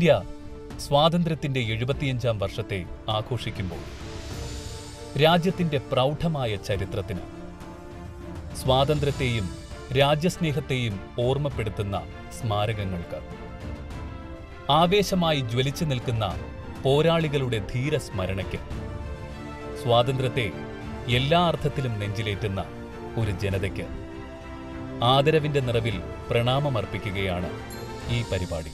India സ്വാതന്ത്ര്യത്തിന്റെ എഴുപത്തിയഞ്ചാം വർഷത്തെ ആഘോഷിക്കുമ്പോൾ രാജ്യത്തിന്റെ പ്രൗഢമായ ചരിത്രത്തിന് സ്വാതന്ത്ര്യത്തെയും രാജ്യസ്നേഹത്തെയും ഓർമ്മപ്പെടുത്തുന്ന സ്മാരകങ്ങൾക്ക് ആവേശമായി ജ്വലിച്ചു നിൽക്കുന്ന പോരാളികളുടെ ധീരസ്മരണയ്ക്ക് സ്വാതന്ത്ര്യത്തെ എല്ലാ അർത്ഥത്തിലും നെഞ്ചിലേറ്റുന്ന ഒരു ജനതയ്ക്ക് ആദരവിന്റെ നിറവിൽ പ്രണാമമർപ്പിക്കുകയാണ് ഈ പരിപാടി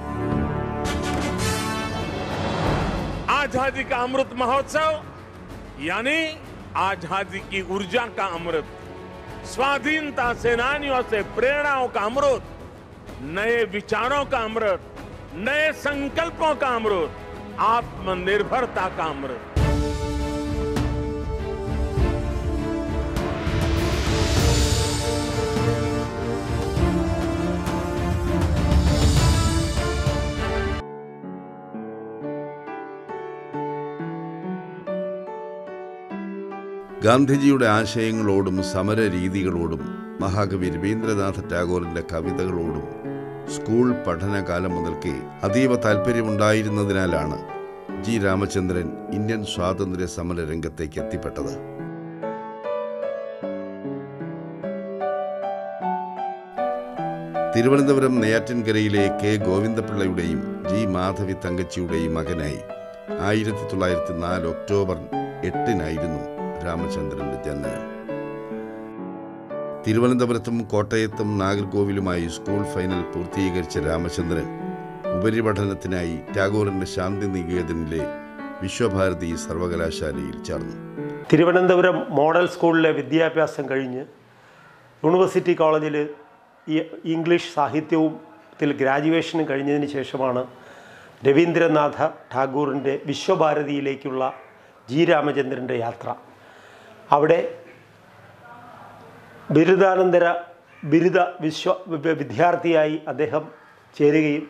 आजादी का अमृत महोत्सव यानी आजादी की ऊर्जा का अमृत स्वाधीनता सेनानियों से प्रेरणाओं का अमृत नए विचारों का अमृत नए संकल्पों का अमृत आत्मनिर्भरता का अमृत ഗാന്ധിജിയുടെ ആശയങ്ങളോടും സമര രീതികളോടും മഹാകവി രവീന്ദ്രനാഥ ടാഗോറിന്റെ കവിതകളോടും സ്കൂൾ പഠനകാലം മുതൽക്കേ അതീവ താല്പര്യമുണ്ടായിരുന്നതിനാലാണ് ജി രാമചന്ദ്രൻ ഇന്ത്യൻ സ്വാതന്ത്ര്യ സമര രംഗത്തേക്ക് എത്തിപ്പെട്ടത് തിരുവനന്തപുരം നെയ്യാറ്റിൻകരയിലെ കെ ഗോവിന്ദപിള്ളയുടെയും ജി മാധവി തങ്കച്ചിയുടെയും മകനായി ആയിരത്തി തൊള്ളായിരത്തി നാല് ഒക്ടോബർ എട്ടിനായിരുന്നു രാമചന്ദ്രന്റെ ജനനം തിരുവനന്തപുരത്തും കോട്ടയത്തും നാഗർകോവിലുമായി സ്കൂൾ ഫൈനൽ പൂർത്തീകരിച്ച രാമചന്ദ്രൻ ഉപരിപഠനത്തിനായി ടാഗോറിന്റെ ശാന്തി നികേതനിലെ വിശ്വഭാരതി സർവകലാശാലയിൽ ചേർന്നു തിരുവനന്തപുരം മോഡൽ സ്കൂളിലെ വിദ്യാഭ്യാസം കഴിഞ്ഞ് യൂണിവേഴ്സിറ്റി കോളേജിൽ ഈ ഇംഗ്ലീഷ് സാഹിത്യവും ത്തിൽ ഗ്രാജുവേഷനും കഴിഞ്ഞതിന് ശേഷമാണ് രവീന്ദ്രനാഥ ടാഗോറിൻ്റെ വിശ്വഭാരതിയിലേക്കുള്ള ജി രാമചന്ദ്രൻ്റെ യാത്ര അവിടെ ബിരുദാനന്തര ബിരുദ വിശ്വ വി- വിദ്യാർത്ഥിയായി അദ്ദേഹം ചേരുകയും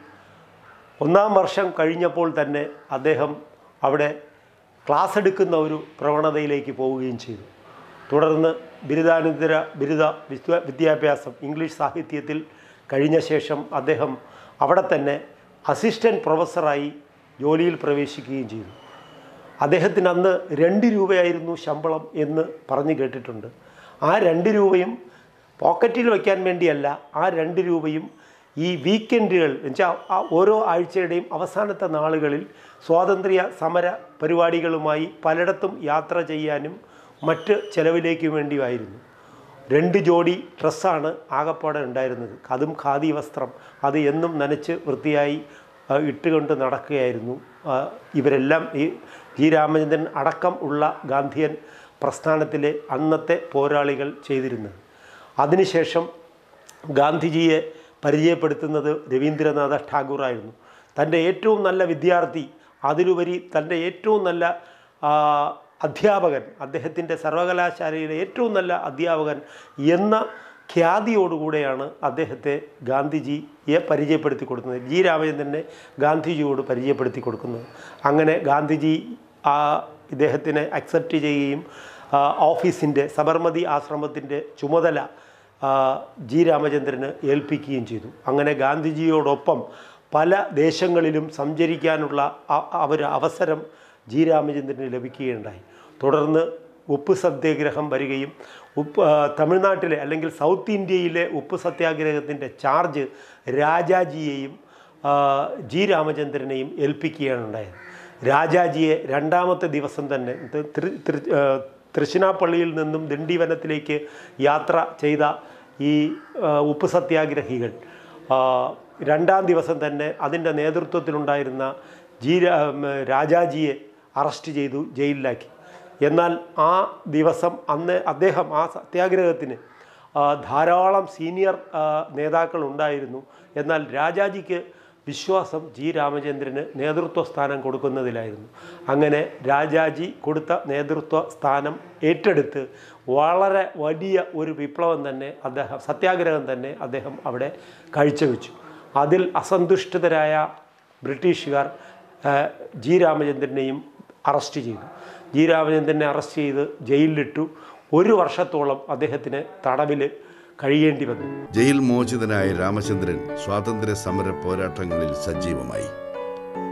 ഒന്നാം വർഷം കഴിഞ്ഞപ്പോൾ തന്നെ അദ്ദേഹം അവിടെ ക്ലാസ് എടുക്കുന്ന ഒരു പ്രവണതയിലേക്ക് പോവുകയും ചെയ്തു തുടർന്ന് ബിരുദാനന്തര ബിരുദ വിദ്യ വിദ്യാഭ്യാസം ഇംഗ്ലീഷ് സാഹിത്യത്തിൽ കഴിഞ്ഞ ശേഷം അദ്ദേഹം അവിടെ തന്നെ അസിസ്റ്റൻറ്റ് പ്രൊഫസറായി ജോലിയിൽ പ്രവേശിക്കുകയും ചെയ്തു അദ്ദേഹത്തിന് അന്ന് രണ്ട് രൂപയായിരുന്നു ശമ്പളം എന്ന് പറഞ്ഞു കേട്ടിട്ടുണ്ട് ആ രണ്ട് രൂപയും പോക്കറ്റിൽ വയ്ക്കാൻ വേണ്ടിയല്ല ആ രണ്ട് രൂപയും ഈ വീക്കെൻഡുകൾ എന്നുവെച്ചാൽ ആ ഓരോ ആഴ്ചയുടെയും അവസാനത്തെ നാളുകളിൽ സ്വാതന്ത്ര്യ സമര പരിപാടികളുമായി പലയിടത്തും യാത്ര ചെയ്യാനും മറ്റ് ചെലവിലേക്ക് വേണ്ടിയുമായിരുന്നു രണ്ട് ജോഡി ഡ്രസ്സാണ് ആകപ്പാടെ ഉണ്ടായിരുന്നത് അതും ഖാദി വസ്ത്രം അത് എന്നും നനച്ച് വൃത്തിയായി ആ, ഇട്ടുകൊണ്ട് നടക്കുകയായിരുന്നു ആ, ഇവരെല്ലാം ഈ ജി രാമചന്ദ്രൻ അടക്കം ഉള്ള ഗാന്ധിയൻ പ്രസ്ഥാനത്തിലെ അന്നത്തെ പോരാളികൾ ചെയ്തിരുന്നത് അതിനുശേഷം ഗാന്ധിജിയെ പരിചയപ്പെടുത്തുന്നത് രവീന്ദ്രനാഥ ടാഗോറായിരുന്നു തൻ്റെ ഏറ്റവും നല്ല വിദ്യാർത്ഥി അതിലുപരി തൻ്റെ ഏറ്റവും നല്ല ആ, അധ്യാപകൻ അദ്ദേഹത്തിൻ്റെ സർവകലാശാലയിലെ ഏറ്റവും നല്ല അധ്യാപകൻ എന്ന ഖ്യാതിയോടുകൂടെയാണ് അദ്ദേഹത്തെ ഗാന്ധിജിയെ പരിചയപ്പെടുത്തി കൊടുക്കുന്നത് ജി രാമചന്ദ്രനെ ഗാന്ധിജിയോട് പരിചയപ്പെടുത്തി കൊടുക്കുന്നത് അങ്ങനെ ഗാന്ധിജി ആ ഇദ്ദേഹത്തിനെ അക്സെപ്റ്റ് ചെയ്യുകയും ആ, ഓഫീസിൻ്റെ സബർമതി ആശ്രമത്തിൻ്റെ ചുമതല ആ, ജി രാമചന്ദ്രന് ഏൽപ്പിക്കുകയും ചെയ്തു അങ്ങനെ ഗാന്ധിജിയോടൊപ്പം പല ദേശങ്ങളിലും സഞ്ചരിക്കാനുള്ള അ- ആ ഒരു അവസരം ജി രാമചന്ദ്രന് ലഭിക്കുകയുണ്ടായി തുടർന്ന് ഉപ്പ് സത്യാഗ്രഹം വരികയും ഉപ്പ് ആ, തമിഴ്നാട്ടിലെ അല്ലെങ്കിൽ സൗത്ത് ഇന്ത്യയിലെ ഉപ്പ് സത്യാഗ്രഹത്തിൻ്റെ ചാർജ് രാജാജിയെയും ആ, ജി രാമചന്ദ്രനെയും ഏൽപ്പിക്കുകയാണ് ഉണ്ടായത് രാജാജിയെ രണ്ടാമത്തെ ദിവസം തന്നെ ത- തൃ- തൃ- ആ, തൃശ്ശിനാപ്പള്ളിയിൽ നിന്നും ദിണ്ടിവനത്തിലേക്ക് യാത്ര ചെയ്ത ഈ ആ, ഉപ്പ് സത്യാഗ്രഹികൾ ആ, രണ്ടാം ദിവസം തന്നെ അതിൻ്റെ നേതൃത്വത്തിലുണ്ടായിരുന്ന ജി രാ- ഉം, രാജാജിയെ അറസ്റ്റ് ചെയ്തു ജയിലിലാക്കി എന്നാൽ ആ ദിവസം അന്ന് അദ്ദേഹം ആ സത്യാഗ്രഹത്തിന് ആ, ധാരാളം സീനിയർ ആ, നേതാക്കൾ ഉണ്ടായിരുന്നു എന്നാൽ രാജാജിക്ക് വിശ്വാസം ജി രാമചന്ദ്രന് നേതൃത്വ സ്ഥാനം കൊടുക്കുന്നതിലായിരുന്നു അങ്ങനെ രാജാജി കൊടുത്ത നേതൃത്വ സ്ഥാനം ഏറ്റെടുത്ത് വളരെ വലിയ ഒരു വിപ്ലവം തന്നെ അദ്ദേഹം സത്യാഗ്രഹം തന്നെ അദ്ദേഹം അവിടെ കാഴ്ചവെച്ചു അതിൽ അസന്തുഷ്ടരായ ബ്രിട്ടീഷുകാർ ആ, ജി രാമചന്ദ്രനെയും അറസ്റ്റ് ചെയ്തു ജി രാമചന്ദ്രനെ അറസ്റ്റ് ചെയ്ത് ജയിലിലിട്ടു ഒരു വർഷത്തോളം അദ്ദേഹത്തിന് തടവിൽ കഴിയേണ്ടി വന്നു ജയിൽ മോചിതനായ രാമചന്ദ്രൻ സ്വാതന്ത്ര്യ സമര പോരാട്ടങ്ങളിൽ സജീവമായി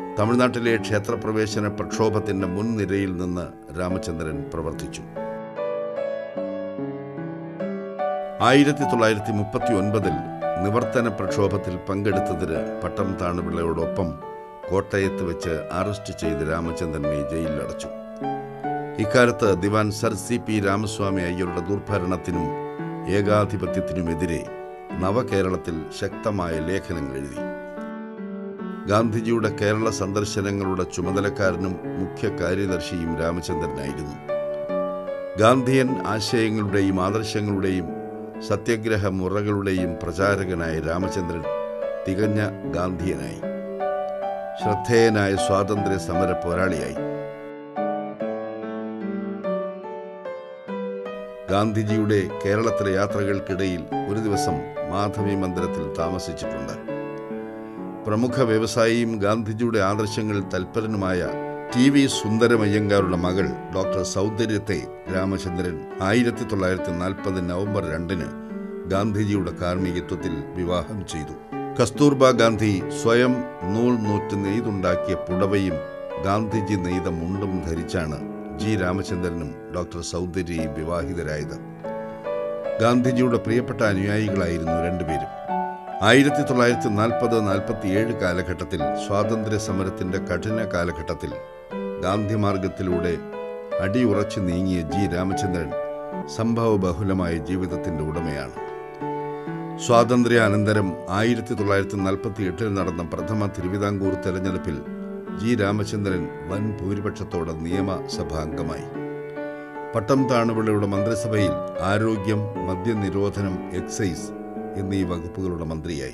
തമിഴ്നാട്ടിലെ ക്ഷേത്രപ്രവേശന പ്രക്ഷോഭത്തിന്റെ മുൻനിരയിൽ നിന്ന് രാമചന്ദ്രൻ പ്രവർത്തിച്ചു ആയിരത്തി തൊള്ളായിരത്തി മുപ്പത്തി ഒൻപതിൽ നിവർത്തന പ്രക്ഷോഭത്തിൽ പങ്കെടുത്തതിന് പട്ടം താണുപിള്ളയോടൊപ്പം കോട്ടയത്ത് വെച്ച് അറസ്റ്റ് ചെയ്ത് രാമചന്ദ്രനെ ജയിലിലടച്ചു ഇക്കാലത്ത് Dewan sir C P Ramaswamy അയ്യരുടെ ദുർഭരണത്തിനും ഏകാധിപത്യത്തിനുമെതിരെ നവകേരളത്തിൽ ശക്തമായ ലേഖനങ്ങൾ എഴുതി ഗാന്ധിജിയുടെ കേരള സന്ദർശനങ്ങളുടെ ചുമതലക്കാരനും മുഖ്യ കാര്യദർശിയും രാമചന്ദ്രനായിരുന്നു ഗാന്ധിയൻ ആശയങ്ങളുടെയും ആദർശങ്ങളുടെയും സത്യഗ്രഹ മുറകളുടെയും പ്രചാരകനായ രാമചന്ദ്രൻ തികഞ്ഞ ഗാന്ധിയനായി ശ്രദ്ധേയനായ സ്വാതന്ത്ര്യ സമര പോരാളിയായി ഗാന്ധിജിയുടെ കേരളത്തിലെ യാത്രകൾക്കിടയിൽ ഒരു ദിവസം മാധവി മന്ദിരത്തിൽ താമസിച്ചിട്ടുണ്ട് പ്രമുഖ വ്യവസായിയും ഗാന്ധിജിയുടെ ആദർശങ്ങളിൽ തൽപരനുമായ ടി വി സുന്ദരമയ്യങ്കാരുടെ മകൾ ഡോക്ടർ സൗന്ദര്യത്തെ രാമചന്ദ്രൻ ആയിരത്തി തൊള്ളായിരത്തി നാൽപ്പത് നവംബർ രണ്ടിന് ഗാന്ധിജിയുടെ കാർമ്മികത്വത്തിൽ വിവാഹം ചെയ്തു കസ്തൂർബ ഗാന്ധി സ്വയം നൂൽ നൂറ്റ് നെയ്തുണ്ടാക്കിയ പുടവയും ഗാന്ധിജി നെയ്ത മുണ്ടും ധരിച്ചാണ് ജി രാമചന്ദ്രനും ഡോക്ടർ സൗന്ദര്യയും വിവാഹിതരായത് ഗാന്ധിജിയുടെ പ്രിയപ്പെട്ട അനുയായികളായിരുന്നു രണ്ടുപേരും ആയിരത്തി തൊള്ളായിരത്തി നാൽപ്പത് നാൽപ്പത്തിയേഴ് കാലഘട്ടത്തിൽ സ്വാതന്ത്ര്യ സമരത്തിന്റെ കഠിന കാലഘട്ടത്തിൽ ഗാന്ധി മാർഗത്തിലൂടെ അടിയുറച്ചു നീങ്ങിയ ജി രാമചന്ദ്രൻ സംഭവബഹുലമായ ജീവിതത്തിന്റെ ഉടമയാണ് സ്വാതന്ത്ര്യാനന്തരം ആയിരത്തി തൊള്ളായിരത്തി നാൽപ്പത്തി എട്ടിൽ നടന്ന പ്രഥമ തിരുവിതാംകൂർ തെരഞ്ഞെടുപ്പിൽ ജി രാമചന്ദ്രൻ വൻ ഭൂരിപക്ഷത്തോടെ നിയമസഭാംഗമായി പട്ടം താണുപിള്ളയുടെ മന്ത്രിസഭയിൽ ആരോഗ്യം മദ്യനിരോധനം എക്സൈസ് എന്നീ വകുപ്പുകളുടെ മന്ത്രിയായി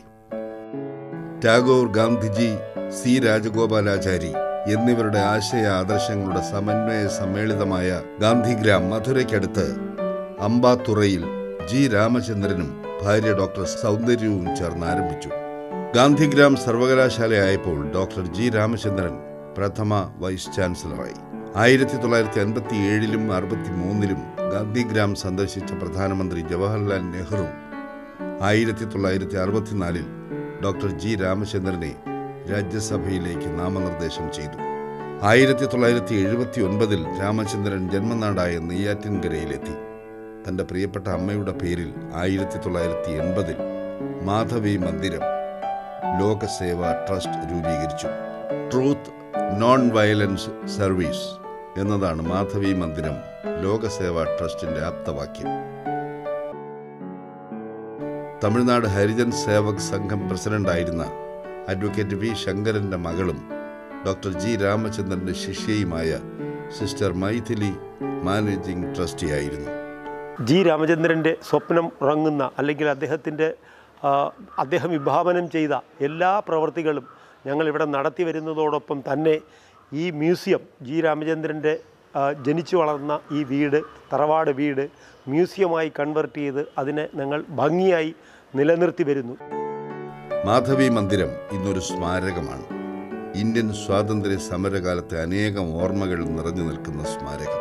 ടാഗോർ ഗാന്ധിജി സി രാജഗോപാലാചാരി എന്നിവരുടെ ആശയ ആദർശങ്ങളുടെ സമന്വയ സമ്മേളിതമായ ഗാന്ധിഗ്രാം മധുരയ്ക്കടുത്ത് അമ്പാത്തുറയിൽ ജി രാമചന്ദ്രനും ഭാര്യ ഡോക്ടർ സൗന്ദര്യവും ചേർന്ന് ആരംഭിച്ചു ഗാന്ധിഗ്രാം സർവകലാശാലയായപ്പോൾ ഡോക്ടർ ജി രാമചന്ദ്രൻ പ്രഥമ വൈസ് ചാൻസലറായി ആയിരത്തി തൊള്ളായിരത്തി അൻപത്തി ഏഴിലും അറുപത്തി മൂന്നിലും ഗാന്ധിഗ്രാം സന്ദർശിച്ച പ്രധാനമന്ത്രി ജവഹർലാൽ നെഹ്റു ആയിരത്തി തൊള്ളായിരത്തി അറുപത്തിനാലിൽ ഡോക്ടർ ജി രാമചന്ദ്രനെ രാജ്യസഭയിലേക്ക് നാമനിർദ്ദേശം ചെയ്തു ആയിരത്തി തൊള്ളായിരത്തി എഴുപത്തി ഒൻപതിൽ രാമചന്ദ്രൻ ജന്മനാടായ നെയ്യാറ്റിൻകരയിലെത്തി തന്റെ പ്രിയപ്പെട്ട അമ്മയുടെ പേരിൽ ആയിരത്തി തൊള്ളായിരത്തി എൺപതിൽ മാധവി മന്ദിരം ലോകസേവ ട്രസ്റ്റ് രൂപീകരിച്ചു ട്രൂത്ത് നോൺ വയലൻസ് സർവീസ് എന്നതാണ് മാധവി മന്ദിരം ലോകസേവ ട്രസ്റ്റിന്റെ ആപ്തവാക്യം തമിഴ്നാട് ഹരിജൻ സേവക് സംഘം പ്രസിഡന്റായിരുന്ന അഡ്വക്കേറ്റ് വി ശങ്കരന്റെ മകളും ഡോക്ടർ ജി രാമചന്ദ്രന്റെ ശിഷ്യയുമായ സിസ്റ്റർ മൈഥിലി മാനേജിംഗ് ട്രസ്റ്റിയായിരുന്നു ജി രാമചന്ദ്രൻ്റെ സ്വപ്നം ഉറങ്ങുന്ന അല്ലെങ്കിൽ അദ്ദേഹത്തിൻ്റെ ആ, അദ്ദേഹം വിഭാവനം ചെയ്ത എല്ലാ പ്രവൃത്തികളും ഞങ്ങളിവിടെ നടത്തി വരുന്നതോടൊപ്പം തന്നെ ഈ മ്യൂസിയം ജി രാമചന്ദ്രൻ്റെ ആ, ജനിച്ചു വളർന്ന ഈ വീട് തറവാട് വീട് മ്യൂസിയമായി കൺവെർട്ട് ചെയ്ത് അതിനെ ഞങ്ങൾ ഭംഗിയായി നിലനിർത്തി വരുന്നു മാധവി മന്ദിരം ഇന്നൊരു സ്മാരകമാണ് ഇന്ത്യൻ സ്വാതന്ത്ര്യ സമരകാലത്തെ അനേകം ഓർമ്മകൾ നിറഞ്ഞു നിൽക്കുന്ന സ്മാരകം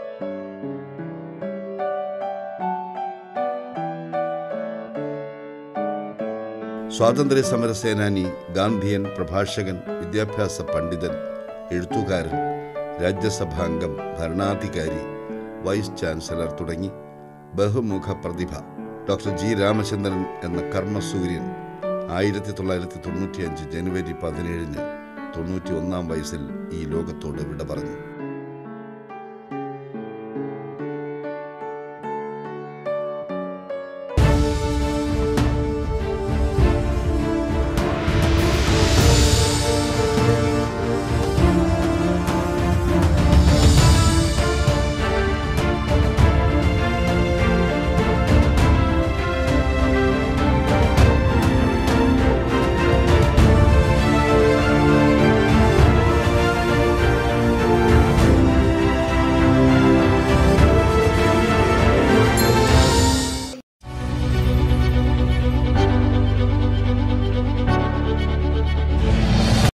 സ്വാതന്ത്ര്യ സമര സേനാനി ഗാന്ധിയൻ പ്രഭാഷകൻ വിദ്യാഭ്യാസ പണ്ഡിതൻ എഴുത്തുകാരൻ രാജ്യസഭാംഗം ഭരണാധികാരി വൈസ് ചാൻസലർ തുടങ്ങി ബഹുമുഖ പ്രതിഭ ഡോക്ടർ ജി രാമചന്ദ്രൻ എന്ന കർമ്മസൂര്യൻ ആയിരത്തി തൊള്ളായിരത്തി തൊണ്ണൂറ്റിയഞ്ച് ജനുവരി പതിനേഴിന് തൊണ്ണൂറ്റി ഒന്നാം വയസ്സിൽ ഈ ലോകത്തോട് വിട പറഞ്ഞു